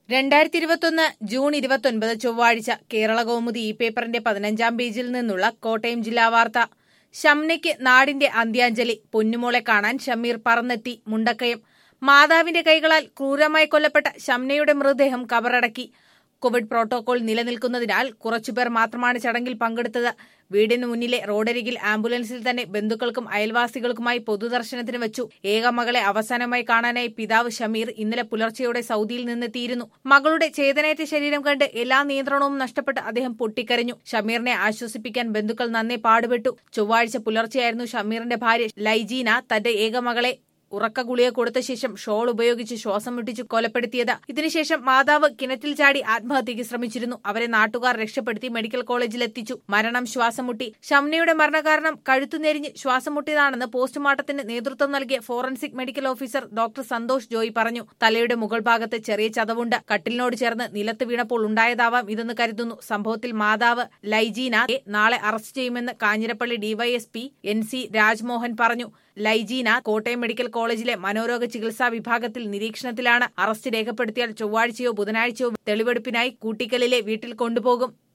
രണ്ടായിരത്തി ഇരുപത്തൊന്ന് ജൂൺ ഇരുപത്തൊൻപത് ചൊവ്വാഴ്ച കേരള കൗമുദി ഈ പേപ്പറിന്റെ പതിനഞ്ചാം പേജിൽ നിന്നുള്ള കോട്ടയം ജില്ലാ വാർത്ത ഷംനയ്ക്ക് നാടിന്റെ അന്ത്യാഞ്ജലി പൊന്നുമോളെ കാണാൻ ഷമീർ പറന്നെത്തി മുണ്ടക്കയം മാതാവിന്റെ കൈകളാൽ ക്രൂരമായി കൊല്ലപ്പെട്ട ഷംനയുടെ മൃതദേഹം കബറടക്കി കോവിഡ് പ്രോട്ടോകോൾ നിലനിൽക്കുന്നതിനാൽ കുറച്ചുപേർ മാത്രമാണ് ചടങ്ങിൽ പങ്കെടുത്തത് വീടിന് മുന്നിലെ റോഡരികിൽ ആംബുലൻസിൽ തന്നെ ബന്ധുക്കൾക്കും അയൽവാസികൾക്കുമായി പൊതുദർശനത്തിന് വെച്ചു ഏക മകളെ അവസാനമായി കാണാനായി പിതാവ് ഷമീർ ഇന്നലെ പുലർച്ചെയോടെ സൗദിയിൽ നിന്നെത്തിയിരുന്നു മകളുടെ ചേതനയേറ്റ ശരീരം കണ്ട് എല്ലാ നിയന്ത്രണവും നഷ്ടപ്പെട്ട് അദ്ദേഹം പൊട്ടിക്കരഞ്ഞു ഷമീറിനെ ആശ്വസിപ്പിക്കാൻ ബന്ധുക്കൾ നന്നേ പാടുപെട്ടു ചൊവ്വാഴ്ച പുലർച്ചെയായിരുന്നു ഷമീറിന്റെ ഭാര്യ ലൈജീന തന്റെ ഏക മകളെ ഉറക്ക ഗുളിക കൊടുത്ത ശേഷം ഷോൾ ഉപയോഗിച്ച് ശ്വാസം മുട്ടിച്ച് കൊലപ്പെടുത്തിയത് ഇതിനുശേഷം മാതാവ് കിണറ്റിൽ ചാടി ആത്മഹത്യയ്ക്ക് ശ്രമിച്ചിരുന്നു അവരെ നാട്ടുകാർ രക്ഷപ്പെടുത്തി മെഡിക്കൽ കോളേജിൽ എത്തിച്ചു മരണം ശ്വാസം മുട്ടി ഷംനയുടെ മരണകാരണം കഴുത്തുനെരിഞ്ഞ് ശ്വാസം മുട്ടിയതാണെന്ന് പോസ്റ്റ്മോർട്ടത്തിന് നേതൃത്വം നൽകിയ forensic medical officer doctor Santhosh Joy പറഞ്ഞു തലയുടെ മുകൾ ഭാഗത്ത് ചെറിയ ചതവുണ്ട് കട്ടിലിനോട് ചേർന്ന് നിലത്ത് വീണപ്പോൾ ഉണ്ടായതാവാം ഇതെന്ന് കരുതുന്നു സംഭവത്തിൽ മാതാവ് ലൈജീന നാളെ അറസ്റ്റ് ചെയ്യുമെന്ന് Kanjirappally DYSP N C Rajmohan പറഞ്ഞു ലൈജീന കോട്ടയം മെഡിക്കൽ കോളേജിലെ മനോരോഗ ചികിത്സാ വിഭാഗത്തിൽ നിരീക്ഷണത്തിലാണ് അറസ്റ്റ് രേഖപ്പെടുത്തിയാൽ ചൊവ്വാഴ്ചയോ ബുധനാഴ്ചയോ തെളിവെടുപ്പിനായി കൂട്ടിക്കലിലെ വീട്ടിൽ കൊണ്ടുപോകും